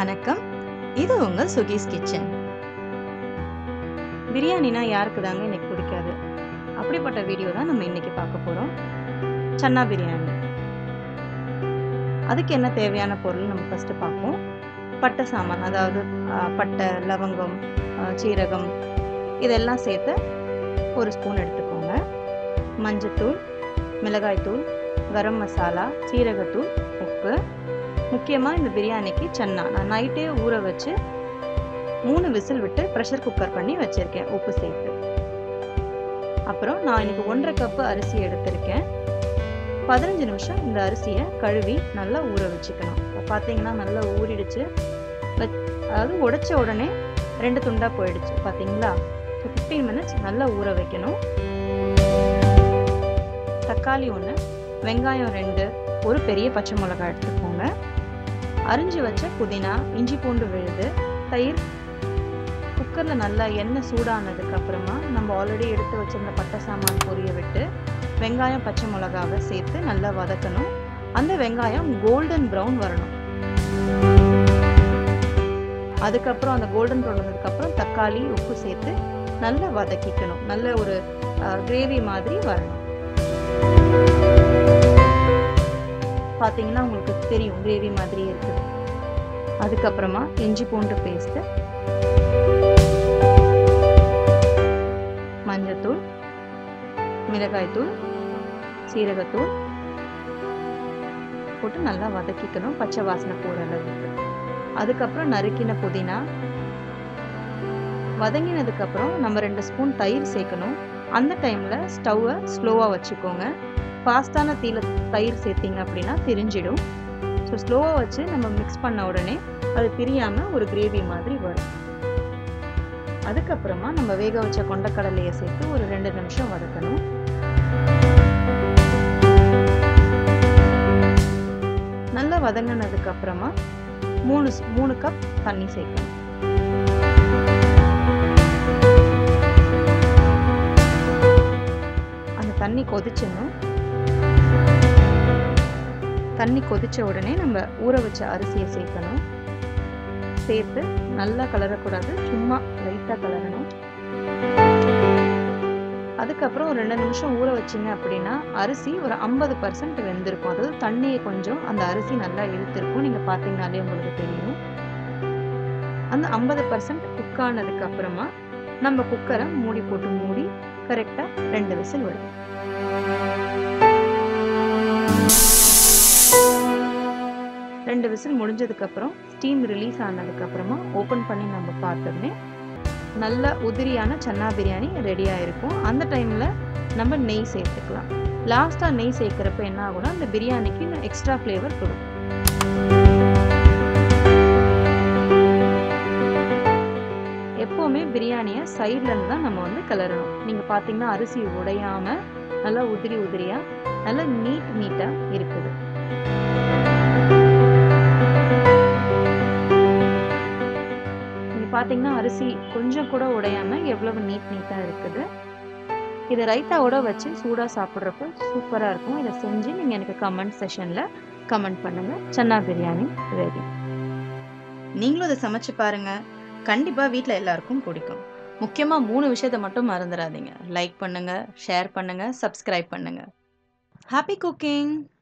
வணக்கம் இது உங்கள் சுகீஸ் கிச்சன் பிரியாணினா யாருக்கு தாங்க இன்னைக்கு பிடிக்காது அப்படிப்பட்ட வீடியோ தான் நம்ம இன்னைக்கு பார்க்க போகிறோம் சன்னா பிரியாணி அதுக்கு என்ன தேவையான பொருள் நம்ம ஃபஸ்ட்டு பார்ப்போம் பட்டை சாமான் அதாவது ஆ, பட்டை லவங்கம் ஆ, சீரகம் இதெல்லாம் சேர்த்து ஒரு ஸ்பூன் எடுத்துக்கோங்க மஞ்சத்தூள் மிளகாய்த்தூள் கரம் மசாலா சீரகத்தூள் உப்பு முக்கியமாக இந்த பிரியாணிக்கு சன்னா நான் நைட்டே ஊற வச்சு மூணு விசில் விட்டு ப்ரெஷர் குக்கர் பண்ணி வச்சுருக்கேன் உப்பு சேர்த்து அப்புறம் நான் இன்னைக்கு ஒன்றரை கப்பு அரிசி எடுத்திருக்கேன் பதினஞ்சு நிமிஷம் இந்த அரிசியை கழுவி நல்லா ஊற வச்சுக்கணும் இப்போ பார்த்தீங்கன்னா நல்லா ஊறிடுச்சு வச்- அதாவது உடைச்ச உடனே ரெண்டு துண்டாக போயிடுச்சு பார்த்தீங்களா ஸோ ஃபிஃப்டீன் மினிட்ஸ் நல்லா ஊற வைக்கணும் தக்காளி ஒன்று வெங்காயம் ரெண்டு ஒரு பெரிய பச்சை மிளகாய் எடுத்துக்கோங்க அரிஞ்சு வச்ச புதினா இஞ்சி பூண்டு விழுது தயிர் குக்கரில் நல்லா எண்ணெய் சூடானதுக்கு அப்புறமா நம்ம ஆல்ரெடி எடுத்து வச்சிருந்த பட்டை சாமான் பொரிய விட்டு வெங்காயம் பச்சை மிளகாவை சேர்த்து நல்லா வதக்கணும் அந்த வெங்காயம் கோல்டன் ப்ரௌன் வரணும் அதுக்கப்புறம் அந்த கோல்டன் ப்ரௌன் வந்ததுக்கப்புறம் தக்காளி உப்பு சேர்த்து நல்லா வதக்கிக்கணும் நல்ல ஒரு கிரேவி மாதிரி வரணும் பார்த்தீங்கன்னா உங்களுக்கு தெரியும் கிரேவி மாதிரி இருக்குது அதுக்கப்புறமா இஞ்சி பூண்டு பேஸ்ட்டு மஞ்சத்தூள் மிளகாய்த்தூள் சீரகத்தூள் போட்டு நல்லா வதக்கிக்கணும் பச்சை வாசனை போகிற அளவுக்கு அதுக்கப்புறம் நறுக்கின புதினா வதங்கினதுக்கப்புறம் நம்ம ரெண்டு ஸ்பூன் தயிர் சேர்க்கணும் அந்த டைமில் ஸ்டவ்வை ஸ்லோவாக வச்சுக்கோங்க ஃபாஸ்ட்டான தீல தயிர் சேர்த்திங்க அப்படின்னா திரிஞ்சிடும் ஸோ ஸ்லோவாக வச்சு நம்ம மிக்ஸ் பண்ண உடனே அது பிரியாமல் ஒரு கிரேவி மாதிரி வரும் அதுக்கப்புறமா நம்ம வேக வச்ச கொண்டக்கடலையை சேர்த்து ஒரு ரெண்டு நிமிஷம் வதக்கணும் நல்லா வதங்கினதுக்கு அப்புறமா மூணு ஸ்- மூணு கப் தண்ணி சேர்க்கணும் அந்த தண்ணி கொதிச்சிடணும் தண்ணி கொதிச்ச உடனே நம்ம ஊற வச்ச அரிசியை சேர்க்கணும் சேர்த்து நல்லா கலரக்கூடாது சும்மா லைட்டாக கலரணும் அதுக்கப்புறம் ஒரு ரெண்டு நிமிஷம் ஊற வச்சிங்க அப்படின்னா அரிசி ஒரு ஐம்பது பர்சன்ட் வெந்திருக்கும் அதாவது தண்ணியை கொஞ்சம் அந்த அரிசி நல்லா இழுத்திருக்கும் நீங்கள் பார்த்தீங்கனாலே உங்களுக்கு தெரியும் அந்த ஐம்பது பர்சன்ட் குக் ஆனதுக்கு அப்புறமா நம்ம குக்கரை மூடி போட்டு மூடி கரெக்டாக ரெண்டு விசில் வரும் ரெண்டு விசில் முடிஞ்சதுக்கப்புறம் ஸ்டீம் ரிலீஸ் ஆனதுக்கப்புறமா ஓப்பன் பண்ணி நம்ம பார்த்தோன்னே நல்ல உதிரியான சன்னா பிரியாணி ரெடியாக இருக்கும் அந்த டைமில் நம்ம நெய் சேர்த்துக்கலாம் லாஸ்ட்டாக நெய் சேர்க்குறப்ப என்ன ஆகும்னா அந்த பிரியாணிக்கு எக்ஸ்ட்ரா ஃப்ளேவர் கொடுக்கும் எப்போவுமே பிரியாணியை சைட்லேருந்து தான் நம்ம வந்து கிளறணும் நீங்கள் பார்த்தீங்கன்னா அரிசி உடையாமல் நல்லா உதிரி உதிரியாக நல்லா நீட் நீட்டாக இருக்குது நீங்க பாத்தீங்கன்னா அரிசி கொஞ்சம் கூட உடையாம எவ்வளவு நீட் நீட்டா இருக்குது இதை ரைத்தாவோட வச்சு சூடா சாப்பிட்றப்ப சூப்பரா இருக்கும் இதை செஞ்சு நீங்க எனக்கு கமெண்ட் செஷன்ல கமெண்ட் பண்ணுங்க சன்னா பிரியாணி ரெடி நீங்களும் இதை சமைச்சு பாருங்க கண்டிப்பா வீட்ல எல்லாருக்கும் பிடிக்கும் முக்கியமா மூணு விஷயத்தை மட்டும் மறந்துடாதீங்க லைக் பண்ணுங்க ஷேர் பண்ணுங்க சப்ஸ்கிரைப் பண்ணுங்க ஹாப்பி குக்கிங்